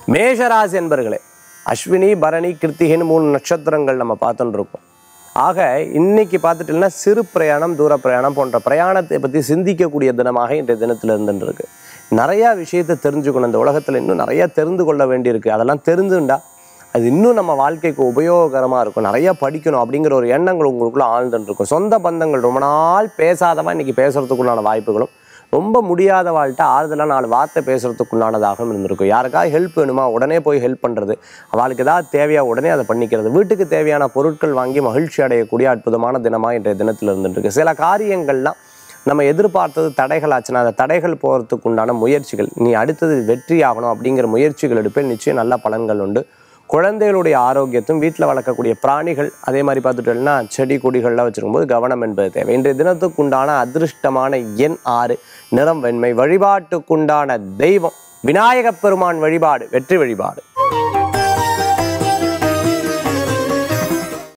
மேஷராசி என்பர்களே அஸ்வினி பரணி கிருத்திகைன்னு மூணு நட்சத்திரங்கள் நம்ம பார்த்துட்டு இருக்கோம் ஆக இன்னைக்கு பார்த்துட்டீங்கன்னா சிறு பிரயாணம் தூர பிரயாணம் போன்ற பிரயாணத்தை பற்றி சிந்திக்கக்கூடிய தினமாக இன்றைய தினத்தில் இருந்துட்டு இருக்கு நிறையா விஷயத்தை தெரிஞ்சுக்கணும் இந்த உலகத்தில் இன்னும் நிறைய தெரிந்து கொள்ள வேண்டியிருக்கு அதெல்லாம் தெரிஞ்சுண்டா அது இன்னும் நம்ம வாழ்க்கைக்கு உபயோகரமாக இருக்கும் நிறைய படிக்கணும் அப்படிங்கிற ஒரு எண்ணங்கள் உங்களுக்குள்ள ஆழ்ந்துட்டு இருக்கும் சொந்த பந்தங்கள் ரொம்ப நாள் பேசாதவன் இன்னைக்கு பேசுறதுக்குண்டான வாய்ப்புகளும் ரொம்ப முடியாத வாழ்கிட்ட ஆறுதலாக நாலு வார்த்தை பேசுறதுக்குண்டானதாகவும் இருந்திருக்கும் யாருக்காவது ஹெல்ப் வேணுமா உடனே போய் ஹெல்ப் பண்ணுறது அவளுக்கு ஏதாவது தேவையா உடனே அதை பண்ணிக்கிறது வீட்டுக்கு தேவையான பொருட்கள் வாங்கி மகிழ்ச்சி அடையக்கூடிய அற்புதமான தினமாக இன்றைய தினத்தில் இருந்துட்டு இருக்கு சில காரியங்கள்லாம் நம்ம எதிர்பார்த்தது தடைகள் ஆச்சுன்னா அந்த தடைகள் போகிறதுக்கு உண்டான முயற்சிகள் நீ அடுத்தது வெற்றி ஆகணும் அப்படிங்கிற முயற்சிகள் எடுப்பேன் நிச்சயம் நல்ல பலன்கள் உண்டு குழந்தைகளுடைய ஆரோக்கியத்தும் வீட்டில் வளர்க்கக்கூடிய பிராணிகள் அதே மாதிரி பார்த்துட்டோம்னா செடி கொடிகள்லாம் வச்சிருக்கும்போது கவனம் என்பது தேவை இன்றைய தினத்துக்குண்டான அதிர்ஷ்டமான எண் ஆறு நிறம் வெண்மை வழிபாட்டுக்குண்டான தெய்வம் விநாயகப் பெருமான் வழிபாடு வெற்றி வழிபாடு